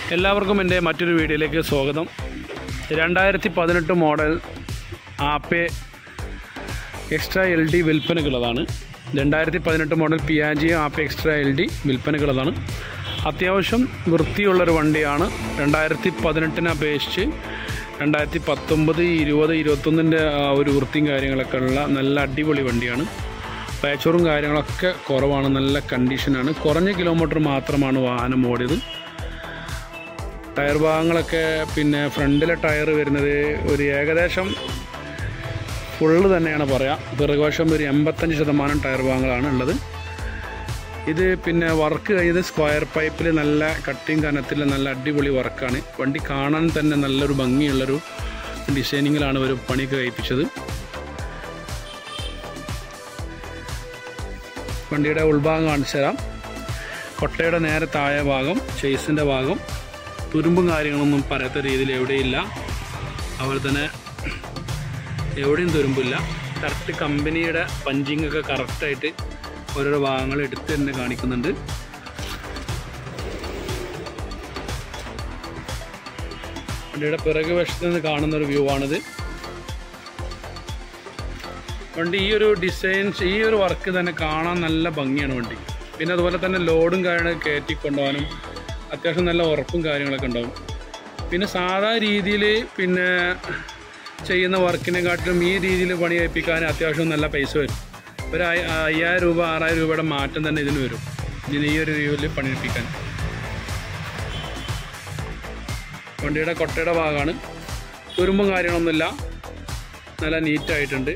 എല്ലാവർക്കും എൻ്റെ മറ്റൊരു വീഡിയോയിലേക്ക് സ്വാഗതം രണ്ടായിരത്തി പതിനെട്ട് model Ape extra L D വിൽപ്പനക്കുള്ളതാണ് രണ്ടായിരത്തി പതിനെട്ട് model Piaggio Ape extra L D വിൽപ്പനക്കുള്ളതാണ് അത്യാവശ്യം വൃത്തിയുള്ളൊരു വണ്ടിയാണ് രണ്ടായിരത്തി പതിനെട്ടിനെ അപേക്ഷിച്ച് രണ്ടായിരത്തി പത്തൊമ്പത് ഇരുപത് ഇരുപത്തൊന്നിൻ്റെ ആ ഒരു വൃത്തിയും കാര്യങ്ങളൊക്കെ ഉള്ള നല്ല അടിപൊളി വണ്ടിയാണ് പാച്ചറും കാര്യങ്ങളൊക്കെ കുറവാണ് നല്ല കണ്ടീഷനാണ് കുറഞ്ഞ കിലോമീറ്റർ മാത്രമാണ് വാഹനം ഓടിയത് ടയർ ഭാഗങ്ങളൊക്കെ പിന്നെ ഫ്രണ്ടിലെ ടയർ വരുന്നത് ഒരു ഏകദേശം ഫുള്ള് തന്നെയാണ് പറയാം പിറകുവശം ഒരു എൺപത്തഞ്ച് ശതമാനം ടയർ ഭാഗങ്ങളാണ് ഉള്ളത് ഇത് പിന്നെ വർക്ക് കഴിഞ്ഞത് സ്ക്വയർ പൈപ്പിൽ നല്ല കട്ടിങ് കനത്തിൽ നല്ല അടിപൊളി വർക്കാണ് വണ്ടി കാണാൻ തന്നെ നല്ലൊരു ഭംഗിയുള്ളൊരു ഡിസൈനിങ്ങിലാണ് ഇവർ പണിയൊക്കെ കഴിപ്പിച്ചത് വണ്ടിയുടെ ഉൾഭാഗം കാണിച്ചു തരാം കൊട്ടയുടെ നേരെ താഴെ ഭാഗം ചേസിൻ്റെ ഭാഗം തുരുമ്പും കാര്യങ്ങളൊന്നും പറയാത്ത രീതിയിൽ എവിടെയില്ല അതുപോലെ തന്നെ എവിടെയും തുരുമ്പില്ല കറക്റ്റ് കമ്പനിയുടെ പഞ്ചിങ് ഒക്കെ കറക്റ്റായിട്ട് ഓരോരോ ഭാഗങ്ങൾ എടുത്ത് തന്നെ കാണിക്കുന്നുണ്ട് വണ്ടിയുടെ പിറകു വശത്ത് നിന്ന് കാണുന്ന ഒരു വ്യൂ ആണിത് വണ്ടി ഈ ഒരു ഡിസൈൻസ് ഈ ഒരു വർക്ക് തന്നെ കാണാൻ നല്ല ഭംഗിയാണ് വണ്ടി പിന്നെ അതുപോലെ തന്നെ ലോഡും കാര്യങ്ങളൊക്കെ കയറ്റി കൊണ്ടുപോകാനും അത്യാവശ്യം നല്ല ഉറപ്പും കാര്യങ്ങളൊക്കെ ഉണ്ടാവും പിന്നെ സാധാ രീതിയിൽ പിന്നെ ചെയ്യുന്ന വർക്കിനെക്കാട്ടിലും ഈ രീതിയിൽ പണി കഴിപ്പിക്കാൻ അത്യാവശ്യം നല്ല പൈസ വരും ഒരു അയ്യ- അയ്യായിരം രൂപ ആറായിരം രൂപയുടെ മാറ്റം തന്നെ ഇതിന് വരും ഇതിന് ഈ ഒരു രീതിയിൽ പണിയെടുപ്പിക്കാൻ വണ്ടിയുടെ കൊട്ടയുടെ ഭാഗമാണ് തുരുമ്പും കാര്യങ്ങളൊന്നുമില്ല നല്ല നീറ്റായിട്ടുണ്ട്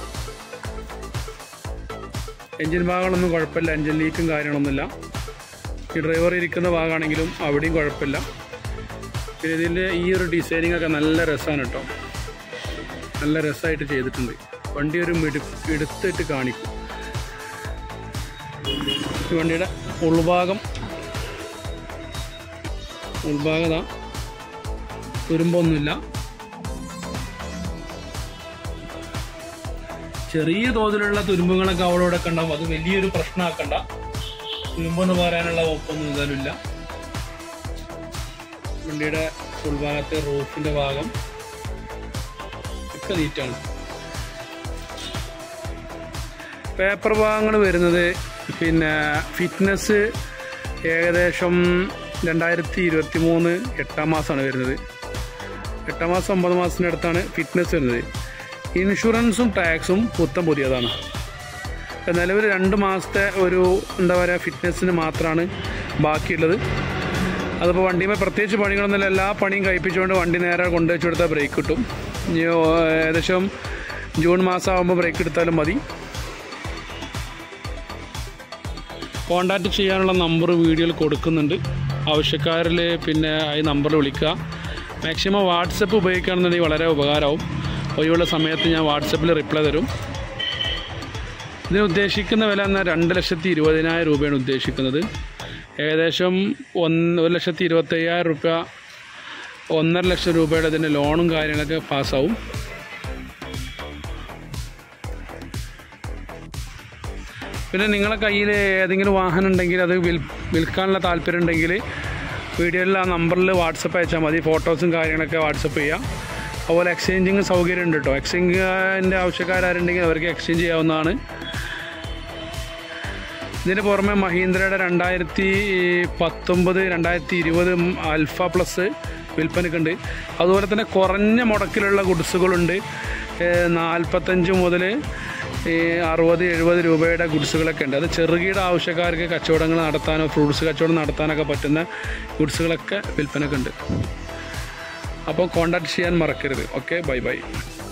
എൻജിൻ ഭാഗങ്ങളൊന്നും കുഴപ്പമില്ല എൻജിൻ ലീക്കും കാര്യങ്ങളൊന്നുമില്ല ഈ ഡ്രൈവർ ഇരിക്കുന്ന ഭാഗമാണെങ്കിലും അവിടെയും കുഴപ്പമില്ല പിന്നെ ഇതിൻ്റെ ഈ ഒരു ഡിസൈനിങ് ഒക്കെ നല്ല രസമാണ് കേട്ടോ നല്ല രസമായിട്ട് ചെയ്തിട്ടുണ്ട് വണ്ടി ഒരു മിടു എടുത്തിട്ട് കാണിക്കും ഈ വണ്ടിയുടെ ഉൾഭാഗം ഉൾഭാഗത തുരുമ്പൊന്നുമില്ല ചെറിയ തോതിലുള്ള തുരുമ്പുകളൊക്കെ അവിടെ ഇവിടെ ഒക്കെ ഉണ്ടാവും അത് വലിയൊരു പ്രശ്നമാക്കണ്ട തുരുമ്പെന്ന് പറയാനുള്ള ഒപ്പൊന്നും എന്തായാലും ഇല്ല വണ്ടിയുടെ ഉൾഭാഗത്തെ റൂഫിന്റെ ഭാഗം ഒക്കെ നീറ്റാണ് പേപ്പർ ഭാഗങ്ങൾ വരുന്നത് പിന്നെ ഫിറ്റ്നസ് ഏകദേശം രണ്ടായിരത്തി ഇരുപത്തി മൂന്ന് എട്ടാം മാസമാണ് വരുന്നത് എട്ടാം മാസം ഒമ്പത് മാസത്തിൻ്റെ അടുത്താണ് ഫിറ്റ്നസ് വരുന്നത് ഇൻഷുറൻസും ടാക്സും പുത്തം പുതിയതാണ് ഇപ്പം നിലവിൽ രണ്ട് മാസത്തെ ഒരു എന്താ പറയുക ഫിറ്റ്നസ്സിന് മാത്രമാണ് ബാക്കിയുള്ളത് അതിപ്പോൾ വണ്ടിയുമ്പോൾ പ്രത്യേകിച്ച് പണികളൊന്നുമില്ല എല്ലാ പണിയും കഴിപ്പിച്ചുകൊണ്ട് വണ്ടി നേരെ കൊണ്ടുവച്ച് കൊടുത്താൽ ബ്രേക്ക് കിട്ടും ഇനി ഓ- ഏകദേശം ജൂൺ മാസം ആകുമ്പോൾ ബ്രേക്ക് എടുത്താലും മതി കോണ്ടാക്ട് ചെയ്യാനുള്ള നമ്പർ വീഡിയോയിൽ കൊടുക്കുന്നുണ്ട് ആവശ്യക്കാരിൽ പിന്നെ ഈ നമ്പറിൽ വിളിക്കുക മാക്സിമം വാട്സപ്പ് ഉപയോഗിക്കുകയാണെന്നുണ്ടെങ്കിൽ വളരെ ഉപകാരമാവും ഒഴിവുള്ള സമയത്ത് ഞാൻ വാട്സപ്പിൽ റിപ്ലൈ തരും ഇതിന് ഉദ്ദേശിക്കുന്ന വില എന്നാൽ രണ്ട് ലക്ഷത്തി ഇരുപതിനായിരം രൂപയാണ് ഉദ്ദേശിക്കുന്നത് ഏകദേശം ഒന്ന് ഒരു ലക്ഷത്തി ഇരുപത്തയ്യായിരം രൂപ ഒന്നര ലക്ഷം രൂപയുടെ ഇതിൻ്റെ ലോണും കാര്യങ്ങളൊക്കെ പാസ്സാവും പിന്നെ നിങ്ങളെ കയ്യിൽ ഏതെങ്കിലും വാഹനം ഉണ്ടെങ്കിൽ അത് വിൽ വിൽക്കാനുള്ള താല്പര്യം ഉണ്ടെങ്കിൽ വീഡിയോയിൽ ആ നമ്പറിൽ വാട്സപ്പ് അയച്ചാൽ മതി ഫോട്ടോസും കാര്യങ്ങളൊക്കെ വാട്സപ്പ് ചെയ്യാം അതുപോലെ എക്സ്ചേഞ്ചിങ് സൗകര്യം ഉണ്ട് കേട്ടോ എക്സ്ചേഞ്ചിൻ്റെ ആവശ്യക്കാരുണ്ടെങ്കിൽ അവർക്ക് എക്സ്ചേഞ്ച് ചെയ്യാവുന്നതാണ് ഇതിന് പുറമെ മഹീന്ദ്രയുടെ രണ്ടായിരത്തി പത്തൊമ്പത് രണ്ടായിരത്തി ഇരുപത് അൽഫ പ്ലസ് വിൽപ്പനക്കുണ്ട് അതുപോലെ തന്നെ കുറഞ്ഞ മുടക്കിലുള്ള ഗുഡ്സുകളുണ്ട് നാൽപ്പത്തഞ്ച് മുതൽ അറുപത് എഴുപത് രൂപയുടെ ഗുഡ്സുകളൊക്കെ ഉണ്ട് അത് ചെറുകിട ആവശ്യക്കാർക്ക് കച്ചവടങ്ങൾ നടത്താനോ ഫ്രൂട്ട്സ് കച്ചവടം നടത്താനൊക്കെ പറ്റുന്ന ഗുഡ്സുകളൊക്കെ വിൽപ്പനക്കുണ്ട് അപ്പോൾ കോണ്ടാക്ട് ചെയ്യാൻ മറക്കരുത് ഓക്കെ ബൈ ബൈ